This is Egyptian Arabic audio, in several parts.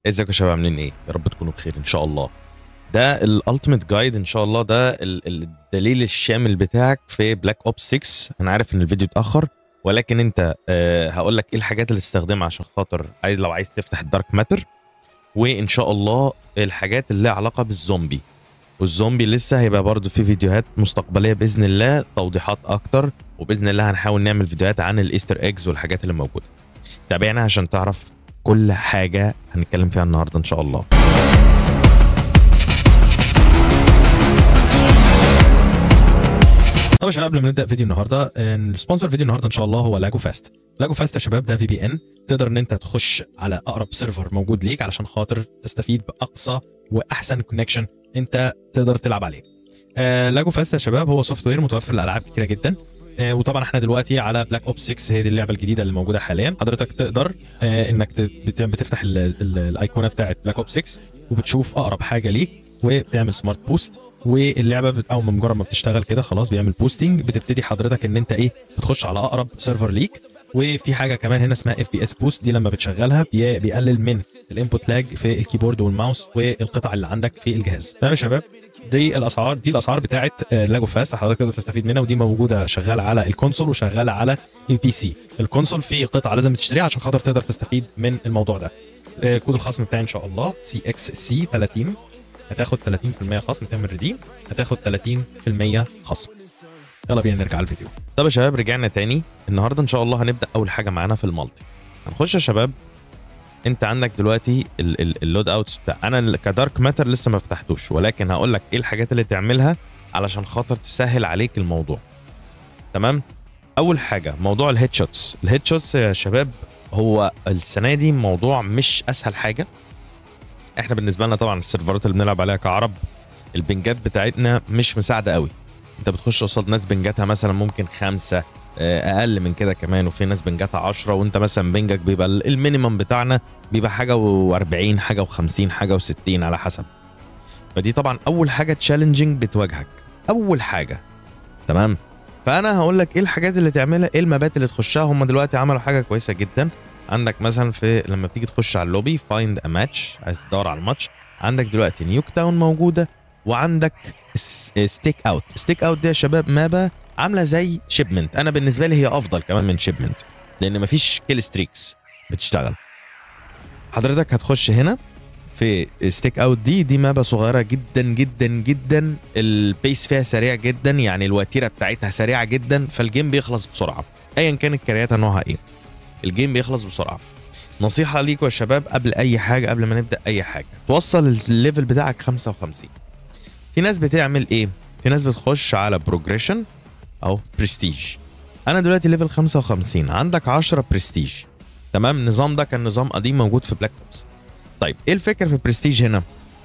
ازيكم يا شباب عاملين ايه؟ يا رب تكونوا بخير ان شاء الله. ده الالتيميت جايد ان شاء الله ده ال- ال- الدليل الشامل بتاعك في بلاك اوبس 6 انا عارف ان الفيديو اتاخر ولكن انت آه هقول لك ايه الحاجات اللي تستخدمها عشان خاطر عايز لو عايز تفتح الدارك ماتر وان شاء الله الحاجات اللي لها علاقه بالزومبي والزومبي لسه هيبقى برضو في فيديوهات مستقبليه باذن الله توضيحات اكتر وباذن الله هنحاول نعمل فيديوهات عن الايستر ايجز والحاجات اللي موجوده تابعنا عشان تعرف كل حاجه هنتكلم فيها النهارده ان شاء الله طب يا شباب قبل ما نبدا فيديو النهارده السبونسر فيديو النهارده ان شاء الله هو لاجو فاست لاجو فاست يا شباب ده في بي ان تقدر ان انت تخش على اقرب سيرفر موجود ليك علشان خاطر تستفيد باقصى واحسن كونكشن انت تقدر تلعب عليه آه لاجو فاست يا شباب هو سوفت وير متوفر لالعاب كتيره جدا آه وطبعا احنا دلوقتي على بلاك اوبس 6 هي دي اللعبه الجديده اللي موجوده حاليا حضرتك تقدر آه انك ت- بت- بتفتح ال- ال- الايقونه بتاعت بلاك اوبس 6 وبتشوف اقرب حاجه ليك وبتعمل سمارت بوست واللعبه بت- اول ما مجرد ما بتشتغل كده خلاص بيعمل بوستنج بتبتدي حضرتك ان انت ايه بتخش على اقرب سيرفر ليك وفي حاجه كمان هنا اسمها اف بي اس بوست دي لما بتشغلها بي- بيقلل من الانبوت لاج في الكيبورد والماوس والقطع اللي عندك في الجهاز تمام يا شباب دي الاسعار دي الاسعار بتاعت آه، لاجو فاست حضرتك تقدر تستفيد منها ودي موجوده شغاله على الكونسول وشغاله على البي سي الكونسول فيه قطعه لازم تشتريها عشان خاطر تقدر تستفيد من الموضوع ده آه، كود الخصم بتاعي ان شاء الله سي اكس سي 30 هتاخد 30% خصم تعمل ريديم هتاخد 30% خصم يلا بينا نرجع الفيديو طب يا شباب رجعنا تاني النهارده ان شاء الله هنبدا اول حاجه معانا في المالتي هنخش يا شباب انت عندك دلوقتي ال- ال- اللود اوتس بتاع انا ال- كدارك ماتر لسه ما فتحتوش ولكن هقول لك ايه الحاجات اللي تعملها علشان خاطر تسهل عليك الموضوع تمام اول حاجه موضوع الهيد شوتس الهيد شوتس يا شباب هو السنه دي موضوع مش اسهل حاجه احنا بالنسبه لنا طبعا السيرفرات اللي بنلعب عليها كعرب البنجات بتاعتنا مش مساعده قوي انت بتخش قصاد ناس بنجاتها مثلا ممكن خمسة آه، اقل من كده كمان وفي ناس بنجاتها 10 وانت مثلا بنجك بيبقى ال- المينيمم بتاعنا بيبقى حاجه و40 حاجه و50 حاجه و60 على حسب فدي طبعا اول حاجه تشالنجينج بتواجهك اول حاجه تمام فانا هقول لك ايه الحاجات اللي تعملها ايه المبات اللي تخشها هم دلوقتي عملوا حاجه كويسه جدا عندك مثلا في لما بتيجي تخش على اللوبي فايند ا ماتش عايز تدور على الماتش عندك دلوقتي نيوك تاون موجوده وعندك ستيك اوت ستيك اوت دي يا شباب مابا عامله زي شيبمنت انا بالنسبه لي هي افضل كمان من شيبمنت لان مفيش كيل ستريكس بتشتغل حضرتك هتخش هنا في ستيك اوت دي دي مابا صغيره جدا جدا جدا البيس فيها سريع جدا يعني الوتيره بتاعتها سريعه جدا فالجيم بيخلص بسرعه ايا كانت كرياتها نوعها ايه الجيم بيخلص بسرعه نصيحه ليكم يا شباب قبل اي حاجه قبل ما نبدا اي حاجه توصل الليفل بتاعك 55 في ناس بتعمل ايه في ناس بتخش على بروجريشن او برستيج انا دلوقتي ليفل 55 عندك 10 برستيج تمام النظام ده كان نظام قديم موجود في بلاك اوبس طيب ايه الفكره في برستيج هنا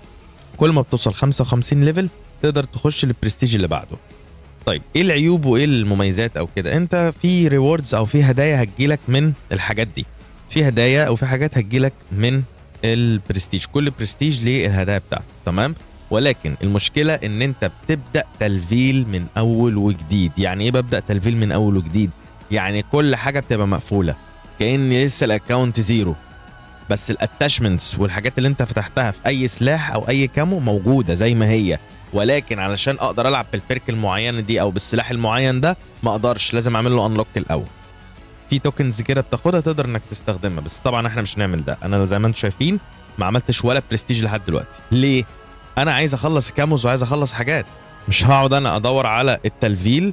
كل ما بتوصل 55 ليفل تقدر تخش للبرستيج اللي بعده طيب ايه العيوب وايه المميزات او كده انت في ريوردز او في هدايا هتجيلك من الحاجات دي في هدايا او في حاجات هتجيلك من البرستيج كل برستيج ليه الهدايا بتاعته تمام ولكن المشكله ان انت بتبدا تلفيل من اول وجديد يعني ايه ببدا تلفيل من اول وجديد يعني كل حاجه بتبقى مقفوله كان لسه الاكونت زيرو بس الاتاشمنتس والحاجات اللي انت فتحتها في اي سلاح او اي كامو موجوده زي ما هي ولكن علشان اقدر العب بالبرك المعينه دي او بالسلاح المعين ده ما اقدرش لازم اعمل له انلوك الاول في توكنز كده بتاخدها تقدر انك تستخدمها بس طبعا احنا مش هنعمل ده انا زي ما انتم شايفين ما عملتش ولا برستيج لحد دلوقتي ليه انا عايز اخلص كاموز وعايز اخلص حاجات مش هقعد انا ادور على التلفيل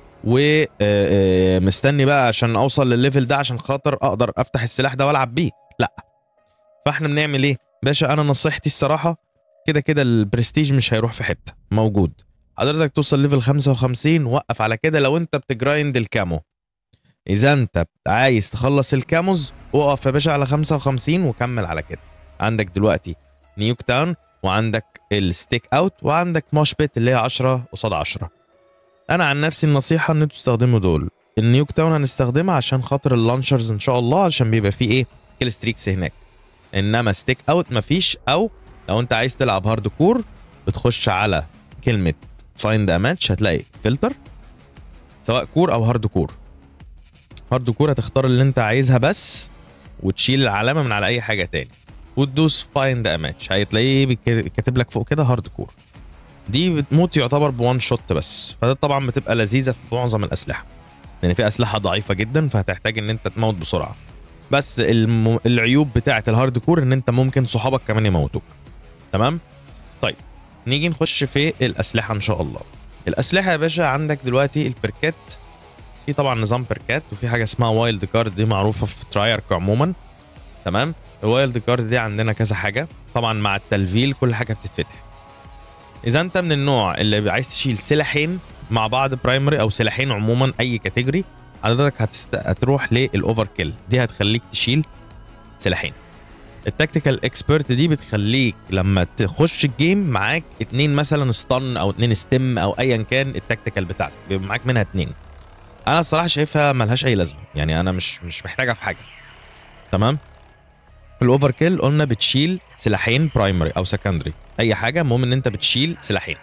ومستني بقى عشان اوصل للليفل ده عشان خاطر اقدر افتح السلاح ده والعب بيه لا فاحنا بنعمل ايه باشا انا نصيحتي الصراحه كده كده البرستيج مش هيروح في حته موجود حضرتك توصل ليفل 55 وقف على كده لو انت بتجرايند الكامو اذا انت عايز تخلص الكاموز وقف يا باشا على 55 وكمل على كده عندك دلوقتي نيوك تاون وعندك الستيك اوت وعندك موش بيت اللي هي 10 قصاد 10 انا عن نفسي النصيحه ان انتوا تستخدموا دول النيوك تاون هنستخدمها عشان خاطر اللانشرز ان شاء الله عشان بيبقى فيه ايه كيل ستريكس هناك انما ستيك اوت مفيش او لو انت عايز تلعب هارد كور بتخش على كلمه فايند ا ماتش هتلاقي فلتر سواء كور او هارد كور هارد كور هتختار اللي انت عايزها بس وتشيل العلامه من على اي حاجه تاني وتدوس فايند ا ماتش هتلاقيه بيك- كاتب لك فوق كده هارد كور دي بتموت يعتبر بوان شوت بس فده طبعا بتبقى لذيذه في معظم الاسلحه يعني في اسلحه ضعيفه جدا فهتحتاج ان انت تموت بسرعه بس الم... العيوب بتاعه الهارد كور ان انت ممكن صحابك كمان يموتوك تمام طيب نيجي نخش في الاسلحه ان شاء الله الاسلحه يا باشا عندك دلوقتي البركات في طبعا نظام بركات وفي حاجه اسمها وايلد كارد دي معروفه في ترايرك عموما تمام الوايلد كارد دي عندنا كذا حاجه طبعا مع التلفيل كل حاجه بتتفتح اذا انت من النوع اللي عايز تشيل سلاحين مع بعض برايمري او سلاحين عموما اي كاتيجوري حضرتك هتست... هتروح للاوفر كيل دي هتخليك تشيل سلاحين التكتيكال اكسبرت دي بتخليك لما تخش الجيم معاك اتنين مثلا ستان او اتنين ستيم او ايا كان التكتيكال بتاعتك بيبقى معاك منها اتنين انا الصراحه شايفها ملهاش اي لازمه يعني انا مش مش محتاجها في حاجه تمام الاوفر كيل قلنا بتشيل سلاحين برايمري او سكندري اي حاجه المهم ان انت بتشيل سلاحين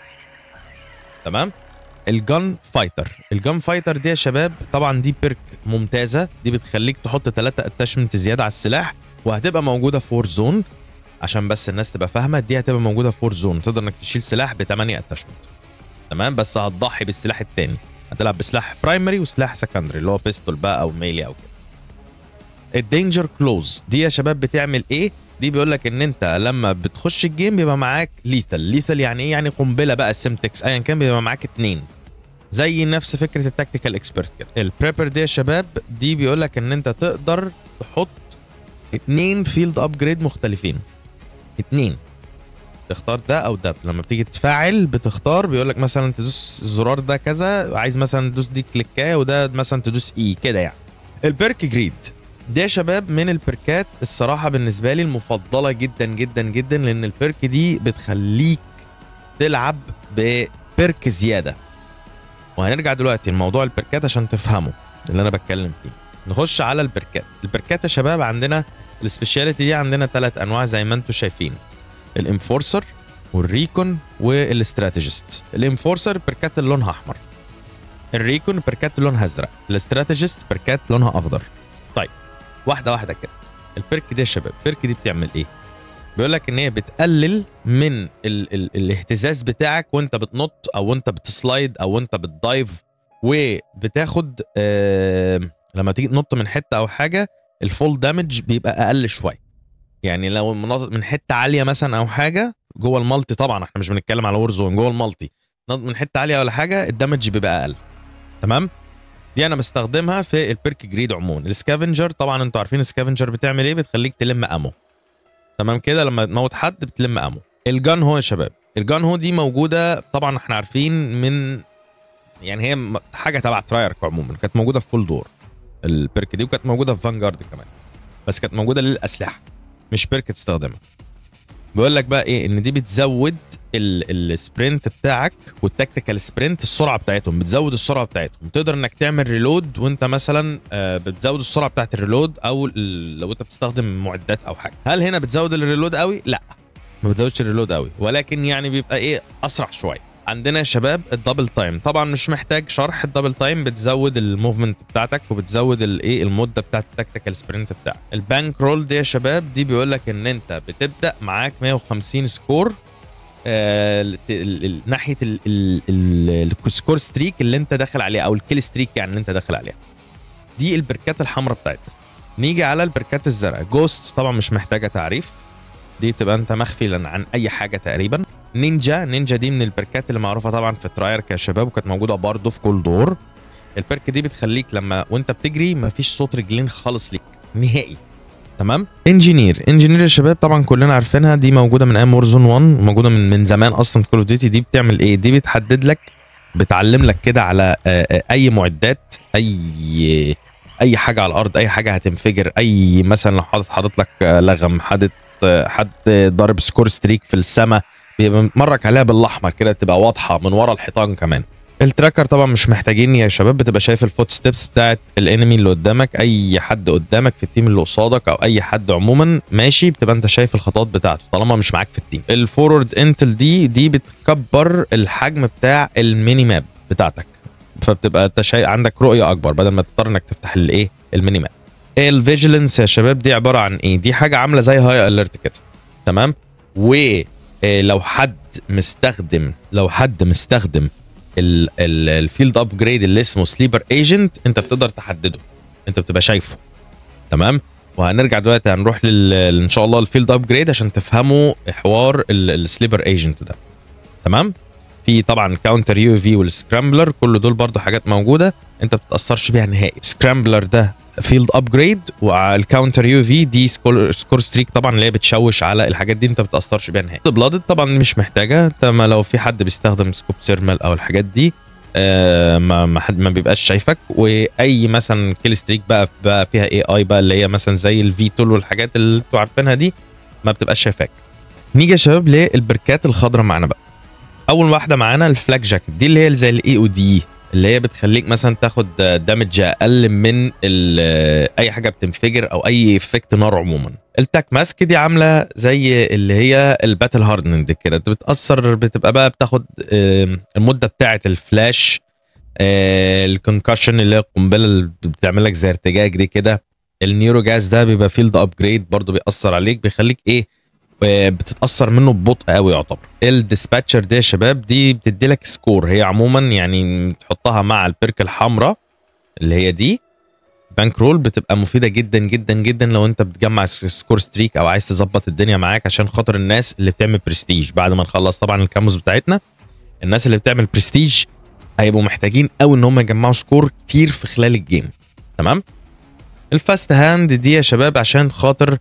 تمام الجن فايتر الجن فايتر دي يا شباب طبعا دي بيرك ممتازه دي بتخليك تحط ثلاثة اتاشمنت زياده على السلاح وهتبقى موجوده في وور زون عشان بس الناس تبقى فاهمه دي هتبقى موجوده في وور زون تقدر انك تشيل سلاح ب 8 اتاشمنت تمام بس هتضحي بالسلاح التاني هتلعب بسلاح برايمري وسلاح سكندري اللي هو بيستول بقى او ميلي او كده الدينجر كلوز دي يا شباب بتعمل ايه دي بيقول لك ان انت لما بتخش الجيم بيبقى معاك ليثل ليثل يعني ايه يعني قنبله بقى سيمتكس ايا كان بيبقى معاك اتنين زي نفس فكره التكتيكال اكسبرت كده البريبر دي يا شباب دي بيقول لك ان انت تقدر تحط اتنين فيلد ابجريد مختلفين اتنين تختار ده او ده لما بتيجي تفعل بتختار بيقول لك مثلا تدوس الزرار ده كذا عايز مثلا تدوس دي كليكايه وده مثلا تدوس اي كده يعني البيرك جريد دي يا شباب من البركات الصراحه بالنسبه لي المفضله جدا جدا جدا لان البرك دي بتخليك تلعب ببرك زياده وهنرجع دلوقتي لموضوع البركات عشان تفهموا اللي انا بتكلم فيه نخش على البركات البركات يا شباب عندنا السبيشاليتي دي عندنا ثلاث انواع زي ما انتم شايفين الانفورسر والريكون والاستراتيجيست الانفورسر بركات اللي لونها احمر الريكون بركات اللي لونها ازرق الاستراتيجيست بركات لونها اخضر طيب واحده واحده كده البرك دي يا شباب البرك دي بتعمل ايه بيقول لك ان هي بتقلل من ال ال الاهتزاز بتاعك وانت بتنط او وانت بتسلايد او وانت بتدايف وبتاخد آه لما تيجي تنط من حته او حاجه الفول دامج بيبقى اقل شويه يعني لو مناطق من حته عاليه مثلا او حاجه جوه المالتي طبعا احنا مش بنتكلم على وور زون جوه المالتي نط من حته عاليه ولا حاجه الدمج بيبقى اقل تمام دي انا بستخدمها في البيرك جريد عموما السكافنجر طبعا انتوا عارفين السكافنجر بتعمل ايه بتخليك تلم امو تمام كده لما تموت حد بتلم امو الجان هو يا شباب الجان هو دي موجوده طبعا احنا عارفين من يعني هي م- حاجه تبع ترايرك عموما كانت موجوده في فول دور البيرك دي وكانت موجوده في فانجارد كمان بس كانت موجوده للاسلحه مش بيرك تستخدمها بيقول لك بقى ايه ان دي بتزود ال- السبرنت بتاعك والتكتيكال سبرنت السرعه بتاعتهم بتزود السرعه بتاعتهم تقدر انك تعمل ريلود وانت مثلا آه، بتزود السرعه بتاعت الريلود او ال- لو انت بتستخدم معدات او حاجه هل هنا بتزود الريلود قوي لا ما بتزودش الريلود قوي ولكن يعني بيبقى ايه اسرع شويه عندنا يا شباب الدبل تايم طبعا مش محتاج شرح الدبل تايم بتزود الموفمنت بتاعتك وبتزود الايه المده بتاعت التكتيكال سبرنت بتاعك البانك رول دي يا شباب دي بيقول لك ان انت بتبدا معاك 150 سكور آه، ال- ال- ال- ناحيه ال- ال- ال- السكور ستريك اللي انت داخل عليها او الكيل ستريك يعني اللي انت داخل عليها دي البركات الحمراء بتاعتها نيجي على البركات الزرقاء جوست طبعا مش محتاجه تعريف دي بتبقى انت مخفي لن- عن اي حاجه تقريبا نينجا نينجا دي من البركات اللي معروفه طبعا في ترايرك يا شباب وكانت موجوده برضه في كل دور البرك دي بتخليك لما وانت بتجري مفيش صوت رجلين خالص ليك نهائي تمام انجينير انجينير يا شباب طبعا كلنا عارفينها دي موجوده من ايام وورزون 1 موجوده من من زمان اصلا في كول اوف ديوتي دي بتعمل ايه دي بتحدد لك بتعلم لك كده على آه، آه، اي معدات اي اي حاجه على الارض اي حاجه هتنفجر اي مثلا لو حاطط حاطط لك آه، لغم حد حد ضارب سكور ستريك في السماء بيبقى متمرك عليها بالاحمر كده تبقى واضحه من ورا الحيطان كمان التراكر طبعا مش محتاجين يا شباب بتبقى شايف الفوت ستيبس بتاعت الانمي اللي قدامك اي حد قدامك في التيم اللي قصادك او اي حد عموما ماشي بتبقى انت شايف الخطوات بتاعته طالما مش معاك في التيم الفورورد انتل دي دي بتكبر الحجم بتاع الميني ماب بتاعتك فبتبقى انت شايف عندك رؤيه اكبر بدل ما تضطر انك تفتح الايه الميني ماب الفيجيلنس يا شباب دي عباره عن ايه دي حاجه عامله زي هاي اليرت كده تمام ولو حد مستخدم لو حد مستخدم الفيلد ابجريد اللي اسمه سليبر ايجنت انت بتقدر تحدده انت بتبقى شايفه تمام وهنرجع دلوقتي هنروح لل ان شاء الله الفيلد ابجريد عشان تفهموا حوار السليبر ايجنت ده تمام في طبعا كاونتر يو في والسكرامبلر كل دول برضو حاجات موجوده انت ما بتتاثرش بيها نهائي سكرامبلر ده فيلد ابجريد والكاونتر يو في دي سكور, سكور ستريك طبعا اللي هي بتشوش على الحاجات دي انت ما بتتاثرش بيها نهائي بلادد طبعا مش محتاجه انت ما لو في حد بيستخدم سكوب سيرمال او الحاجات دي آه ما ما حد ما بيبقاش شايفك واي مثلا كيل ستريك بقى بقى فيها اي اي بقى اللي هي مثلا زي الفي تول والحاجات اللي انتوا عارفينها دي ما بتبقاش شايفاك نيجي يا شباب للبركات الخضراء معانا بقى اول واحده معانا الفلاج جاكيت دي اللي هي زي الاي او دي اللي هي بتخليك مثلا تاخد دامج اقل من اي حاجه بتنفجر او اي افكت نار عموما التاك ماسك دي عامله زي اللي هي الباتل هاردنج كده بتاثر بتبقى بقى بتاخد المده بتاعه الفلاش الكونكشن اللي هي القنبله اللي بتعمل لك زي ارتجاج دي كده النيورو جاز ده بيبقى فيلد ابجريد برضه بيأثر عليك بيخليك ايه بتتاثر منه ببطء قوي يعتبر الديسباتشر دي يا شباب دي بتدي لك سكور هي عموما يعني تحطها مع البرك الحمراء اللي هي دي بانك رول بتبقى مفيده جدا جدا جدا لو انت بتجمع سكور ستريك او عايز تظبط الدنيا معاك عشان خاطر الناس اللي بتعمل برستيج بعد ما نخلص طبعا الكاموس بتاعتنا الناس اللي بتعمل برستيج هيبقوا محتاجين قوي ان هم يجمعوا سكور كتير في خلال الجيم تمام الفاست هاند دي يا شباب عشان خاطر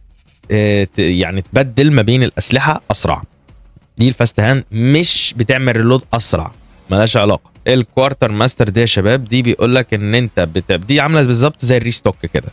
يعني تبدل ما بين الاسلحه اسرع دي الفاست هاند مش بتعمل ريلود اسرع ملهاش علاقه الكوارتر ماستر دي يا شباب دي بيقول لك ان انت بت... دي عامله بالظبط زي الريستوك كده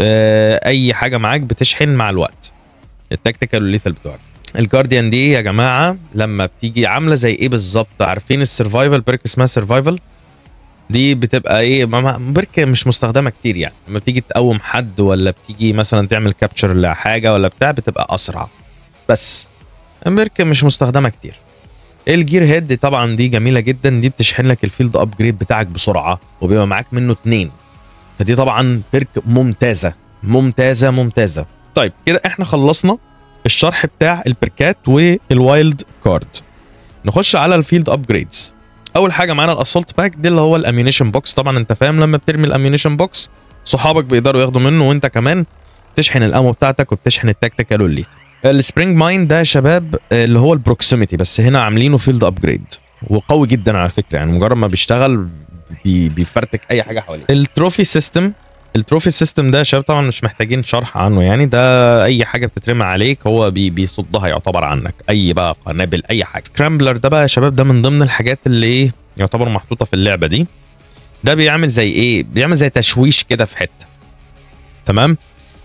اي حاجه معاك بتشحن مع الوقت التكتيكال والليثال بتوعك الجارديان دي يا جماعه لما بتيجي عامله زي ايه بالظبط عارفين السرفايفل بريك اسمها سرفايفل دي بتبقى ايه بركه مش مستخدمه كتير يعني لما بتيجي تقوم حد ولا بتيجي مثلا تعمل كابتشر لحاجه ولا بتاع بتبقى اسرع بس بركه مش مستخدمه كتير الجير هيد طبعا دي جميله جدا دي بتشحن لك الفيلد ابجريد بتاعك بسرعه وبيبقى معاك منه اتنين فدي طبعا بيرك ممتازه ممتازه ممتازه طيب كده احنا خلصنا الشرح بتاع البركات والوايلد كارد نخش على الفيلد ابجريدز اول حاجه معانا الاسولت باك دي اللي هو الاميونيشن بوكس طبعا انت فاهم لما بترمي الاميونيشن بوكس صحابك بيقدروا ياخدوا منه وانت كمان تشحن الامو بتاعتك وبتشحن التكتيكال والليت السبرينج ماين ده يا شباب اللي هو البروكسيميتي بس هنا عاملينه فيلد ابجريد وقوي جدا على فكره يعني مجرد ما بيشتغل بي بيفرتك اي حاجه حواليه التروفي سيستم التروفي سيستم ده يا شباب طبعا مش محتاجين شرح عنه يعني ده اي حاجه بتترمى عليك هو بي بيصدها يعتبر عنك اي بقى قنابل اي حاجه سكرامبلر ده بقى يا شباب ده من ضمن الحاجات اللي ايه يعتبر محطوطه في اللعبه دي ده بيعمل زي ايه بيعمل زي تشويش كده في حته تمام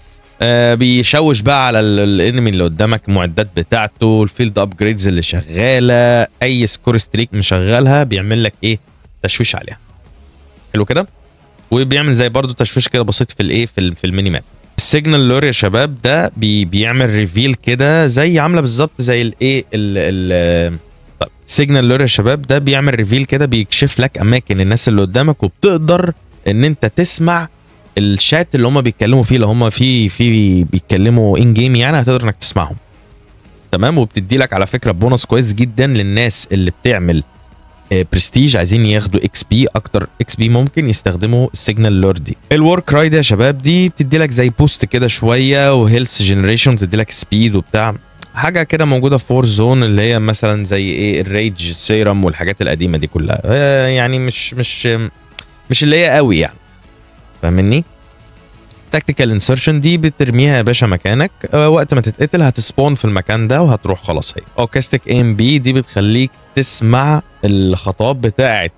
آه بيشوش بقى على الانمي اللي قدامك المعدات بتاعته الفيلد ابجريدز اللي شغاله اي سكور ستريك مشغلها بيعمل لك ايه تشويش عليها حلو كده وبيعمل زي برضو تشويش كده بسيط في الايه في, في الميني ماب السيجنال لور يا شباب ده بي بيعمل ريفيل كده زي عامله بالظبط زي الايه ال طيب سيجنال لور يا شباب ده بيعمل ريفيل كده بيكشف لك اماكن الناس اللي قدامك وبتقدر ان انت تسمع الشات اللي هم بيتكلموا فيه اللي هم في في بيتكلموا ان جيم يعني هتقدر انك تسمعهم تمام وبتدي لك على فكره بونص كويس جدا للناس اللي بتعمل برستيج عايزين ياخدوا اكس بي اكتر اكس بي ممكن يستخدموا السيجنال لور دي الورك رايد يا شباب دي بتدي لك زي بوست كده شويه وهيلث جنريشن بتدي لك سبيد وبتاع حاجه كده موجوده في فور زون اللي هي مثلا زي ايه الريج سيرم والحاجات القديمه دي كلها يعني مش مش مش اللي هي قوي يعني فاهمني تكتيكال انسرشن دي بترميها يا باشا مكانك أه وقت ما تتقتل هتسبون في المكان ده وهتروح خلاص هي اوكاستيك ام بي دي بتخليك تسمع الخطوات بتاعه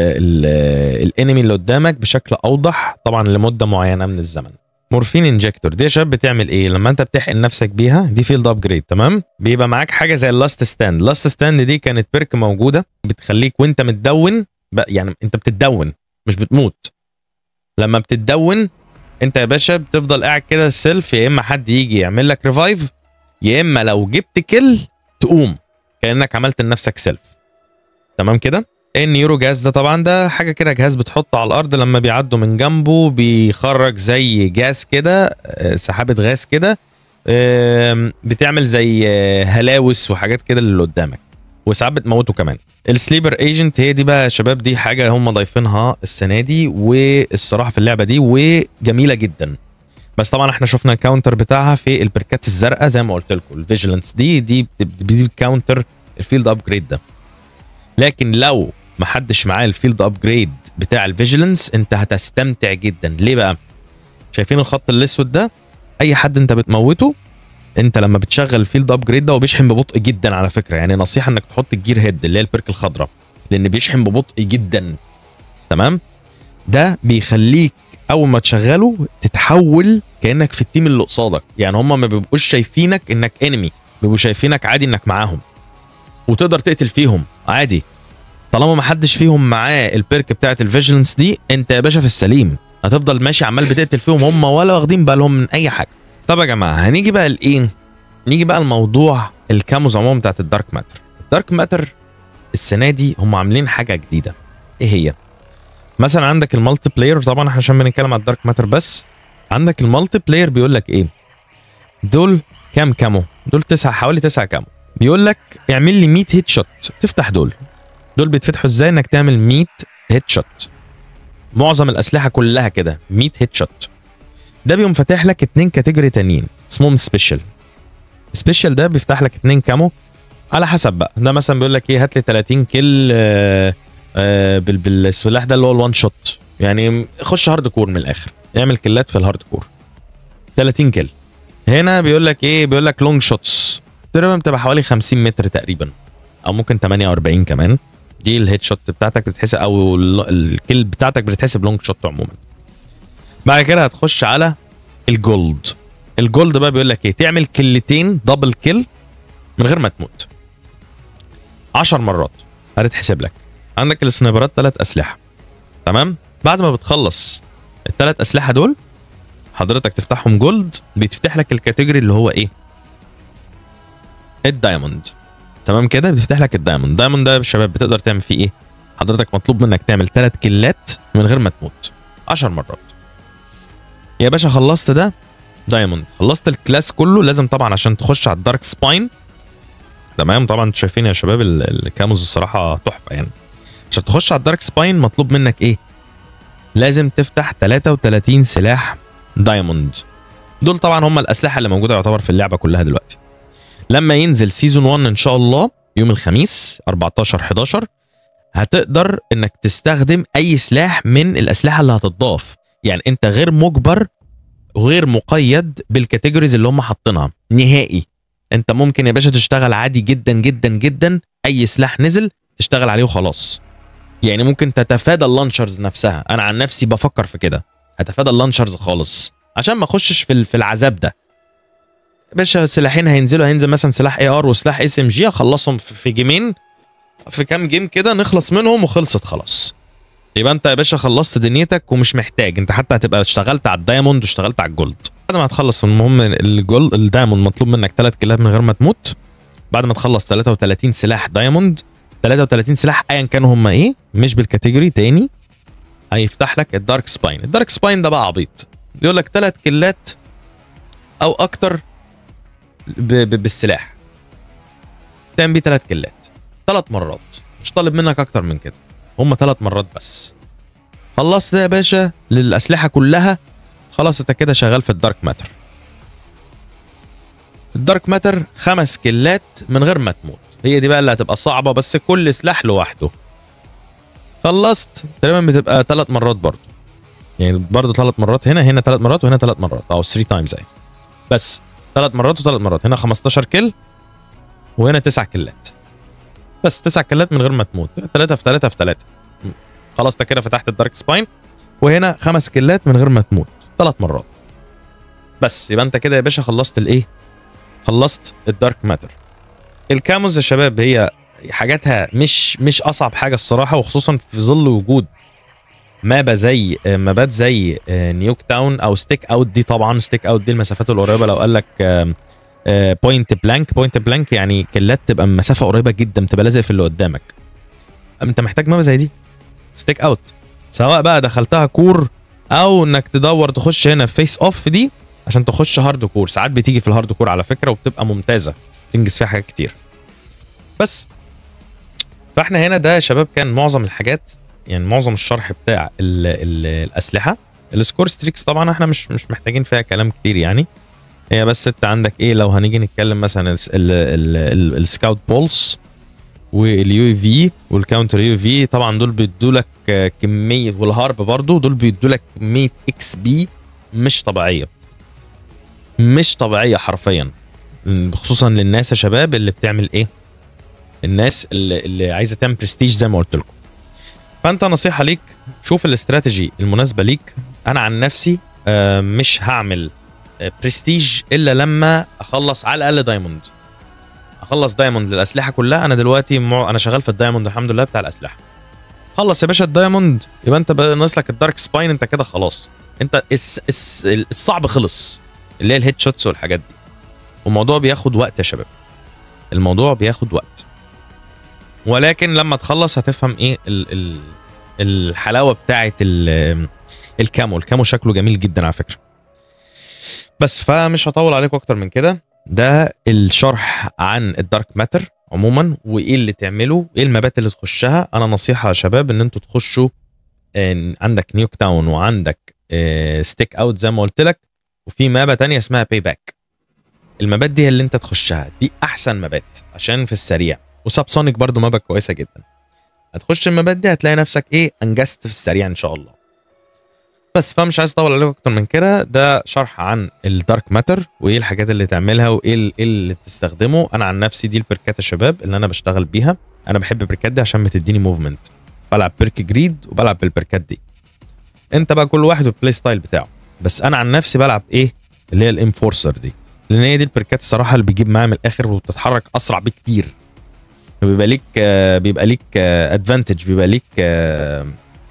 الانمي اللي قدامك بشكل اوضح طبعا لمده معينه من الزمن مورفين انجكتور دي يا شباب بتعمل ايه لما انت بتحقن نفسك بيها دي فيلد ابجريد تمام بيبقى معاك حاجه زي اللاست ستاند لاست ستاند دي كانت بيرك موجوده بتخليك وانت متدون يعني انت بتتدون مش بتموت لما بتتدون انت يا باشا بتفضل قاعد كده سيلف يا اما حد يجي يعمل لك ريفايف يا اما لو جبت كل تقوم كانك عملت لنفسك سيلف تمام كده النيورو جاز ده طبعا ده حاجه كده جهاز بتحطه على الارض لما بيعدوا من جنبه بيخرج زي جاز كده آه، سحابه غاز كده آم، بتعمل زي آه، هلاوس وحاجات كده اللي قدامك وساعات بتموته كمان السليبر ايجنت هي دي بقى يا شباب دي حاجه هم ضايفينها السنه دي والصراحه في اللعبه دي وجميله جدا بس طبعا احنا شفنا الكاونتر بتاعها في البركات الزرقاء زي ما قلت لكم الفيجيلانس دي دي بت- دي الكاونتر الفيلد ابجريد ده لكن لو ما حدش معاه الفيلد ابجريد بتاع الفيجيلانس انت هتستمتع جدا ليه بقى شايفين الخط الاسود ده اي حد انت بتموته انت لما بتشغل الفيلد ابجريد ده وبيشحن ببطء جدا على فكره يعني نصيحه انك تحط الجير هيد اللي هي البرك الخضراء لان بيشحن ببطء جدا تمام ده بيخليك اول ما تشغله تتحول كانك في التيم اللي قصادك يعني هم ما بيبقوش شايفينك انك انمي بيبقوا شايفينك عادي انك معاهم وتقدر تقتل فيهم عادي طالما ما حدش فيهم معاه البيرك بتاعت الفيجيلنس دي انت يا باشا في السليم هتفضل ماشي عمال بتقتل فيهم هم ولا واخدين بالهم من اي حاجه طب يا جماعه هنيجي بقى لايه نيجي بقى الموضوع الكاموز عموما بتاعت الدارك ماتر الدارك ماتر السنه دي هم عاملين حاجه جديده ايه هي مثلا عندك المالتي بلاير طبعا احنا عشان بنتكلم على الدارك ماتر بس عندك المالتي بلاير بيقول لك ايه دول كام كامو دول تسعة حوالي تسعة كامو بيقول لك اعمل لي 100 هيت شوت تفتح دول دول بيتفتحوا ازاي انك تعمل 100 هيت شوت معظم الاسلحه كلها كده 100 هيت شوت ده بيقوم فاتح لك اتنين كاتيجوري تانيين اسمهم سبيشال سبيشال ده بيفتح لك اتنين كامو على حسب بقى ده مثلا بيقول لك ايه هات لي 30 كيل آه آه بال- بالسلاح ده اللي هو الوان شوت يعني خش هارد كور من الاخر اعمل كيلات في الهارد كور 30 كيل هنا بيقول لك ايه بيقول لك لونج شوتس تقريبا بتبقى حوالي 50 متر تقريبا او ممكن 48 كمان دي الهيد شوت بتاعتك بتتحسب او ال- الكيل بتاعتك بتتحسب لونج شوت عموما بعد كده هتخش على الجولد الجولد بقى بيقول لك ايه تعمل كلتين دبل كيل من غير ما تموت 10 مرات هتتحسب لك عندك السنايبرات ثلاث اسلحه تمام بعد ما بتخلص الثلاث اسلحه دول حضرتك تفتحهم جولد بيتفتح لك الكاتيجوري اللي هو ايه الدايموند تمام كده بتفتح لك الدايموند الدايموند ده يا شباب بتقدر تعمل فيه ايه حضرتك مطلوب منك تعمل ثلاث كيلات من غير ما تموت 10 مرات يا باشا خلصت ده دايموند خلصت الكلاس كله لازم طبعا عشان تخش على الدارك سباين تمام طبعا انتوا شايفين يا شباب ال- الكاموز الصراحه تحفه يعني عشان تخش على الدارك سباين مطلوب منك ايه لازم تفتح 33 سلاح دايموند دول طبعا هم الاسلحه اللي موجوده يعتبر في اللعبه كلها دلوقتي لما ينزل سيزون 1 ان شاء الله يوم الخميس 14 11 هتقدر انك تستخدم اي سلاح من الاسلحه اللي هتضاف يعني انت غير مجبر وغير مقيد بالكاتيجوريز اللي هم حاطينها نهائي انت ممكن يا باشا تشتغل عادي جدا جدا جدا اي سلاح نزل تشتغل عليه وخلاص يعني ممكن تتفادى اللانشرز نفسها انا عن نفسي بفكر في كده هتفادى اللانشرز خالص عشان ما اخشش في ال- في العذاب ده يا باشا سلاحين هينزلوا هينزل مثلا سلاح اي ار وسلاح اس ام جي اخلصهم في في جيمين في كام جيم كده نخلص منهم وخلصت خلاص يبقى انت يا باشا خلصت دنيتك ومش محتاج انت حتى هتبقى اشتغلت على الدايموند واشتغلت على الجولد بعد ما هتخلص المهم الجولد الدايموند مطلوب منك ثلاث كيلات من غير ما تموت بعد ما تخلص 33 سلاح دايموند 33 سلاح ايا كانوا هم ايه مش بالكاتيجوري تاني هيفتح لك الدارك سباين الدارك سباين ده بقى عبيط بيقول لك ثلاث كيلات او اكتر ب- ب- بالسلاح تعمل بيه ثلاث كيلات ثلاث مرات مش طالب منك اكتر من كده هم ثلاث مرات بس خلصت ده يا باشا للاسلحه كلها خلاص انت كده شغال في الدارك ماتر الدارك ماتر خمس كيلات من غير ما تموت هي دي بقى اللي هتبقى صعبه بس كل سلاح لوحده خلصت تقريبا بتبقى ثلاث مرات برضه يعني برضه ثلاث مرات هنا هنا ثلاث مرات وهنا ثلاث مرات او 3 تايمز يعني بس ثلاث مرات وثلاث مرات هنا 15 كيل وهنا تسع كيلات بس تسع كيلات من غير ما تموت ثلاثة في ثلاثة في ثلاثة خلاص انت كده فتحت الدارك سباين وهنا خمس كيلات من غير ما تموت ثلاث مرات بس يبقى انت كده يا باشا خلصت الايه خلصت الدارك ماتر الكاموز يا شباب هي حاجاتها مش مش اصعب حاجه الصراحه وخصوصا في ظل وجود مابا زي مابات زي نيوك تاون او ستيك اوت دي طبعا ستيك اوت دي المسافات القريبه لو قال لك بوينت بلانك بوينت بلانك يعني كلات تبقى مسافه قريبه جدا تبقى لازق في اللي قدامك انت محتاج مابا زي دي ستيك اوت سواء بقى دخلتها كور او انك تدور تخش هنا فيس اوف دي عشان تخش هارد كور ساعات بتيجي في الهارد كور على فكره وبتبقى ممتازه تنجز فيها حاجات كتير بس فاحنا هنا ده يا شباب كان معظم الحاجات يعني معظم الشرح بتاع ال ال الاسلحه السكور ستريكس طبعا احنا مش مش محتاجين فيها كلام كتير يعني هي بس انت عندك ايه لو هنيجي نتكلم مثلا السكاوت بولس واليو في والكاونتر يو في طبعا دول بيدوا لك كميه والهارب برضو دول بيدوا لك كميه اكس بي مش طبيعيه مش طبيعيه حرفيا خصوصا للناس يا شباب اللي بتعمل ايه الناس اللي, اللي عايزه تعمل برستيج زي ما قلت لكم فانت نصيحه ليك شوف الاستراتيجي المناسبه ليك انا عن نفسي آه، مش هعمل برستيج الا لما اخلص على الاقل دايموند اخلص دايموند للاسلحه كلها انا دلوقتي مع... انا شغال في الدايموند الحمد لله بتاع الاسلحه خلص يا باشا الدايموند يبقى انت بقى ناقص لك الدارك سباين انت كده خلاص انت الس... الس... الصعب خلص اللي هي الهيد شوتس والحاجات دي والموضوع بياخد وقت يا شباب الموضوع بياخد وقت ولكن لما تخلص هتفهم ايه ال... ال... الحلاوه بتاعه ال... الكامو الكامو شكله جميل جدا على فكره بس فمش هطول عليكم اكتر من كده ده الشرح عن الدارك ماتر عموما وايه اللي تعمله ايه المبات اللي تخشها انا نصيحه يا شباب ان انتوا تخشوا إن عندك نيوك تاون وعندك ستيك اوت زي ما قلت لك وفي مابا تانية اسمها باي باك المبات دي هي اللي انت تخشها دي احسن مبات عشان في السريع وسابسونيك برضو مابا كويسه جدا هتخش المبات دي هتلاقي نفسك ايه انجزت في السريع ان شاء الله بس فمش عايز اطول عليكم اكتر من كده ده شرح عن الدارك ماتر وايه الحاجات اللي تعملها وايه ال- إيه اللي تستخدمه انا عن نفسي دي البركات يا شباب اللي انا بشتغل بيها انا بحب البركات دي عشان بتديني موفمنت بلعب بيرك جريد وبلعب بالبركات دي انت بقى كل واحد والبلاي ستايل بتاعه بس انا عن نفسي بلعب ايه اللي هي الانفورسر دي لان هي دي البركات الصراحه اللي بيجيب معاها من الاخر وبتتحرك اسرع بكتير بيبقى ليك آه، بيبقى ليك ادفانتج بيبقى ليك آه،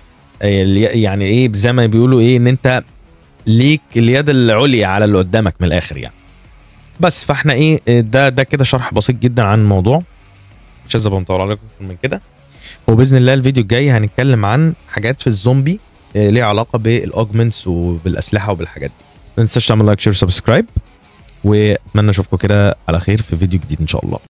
يعني ايه زي ما بيقولوا ايه ان انت ليك اليد العليا على اللي قدامك من الاخر يعني بس فاحنا ايه ده ده كده شرح بسيط جدا عن الموضوع مش عايز ابقى مطول عليكم أكتر من كده وباذن الله الفيديو الجاي هنتكلم عن حاجات في الزومبي آه، ليها علاقه بالاوجمنتس وبالاسلحه وبالحاجات دي ما تنساش تعمل لايك شير سبسكرايب واتمنى اشوفكم كده على خير في فيديو جديد ان شاء الله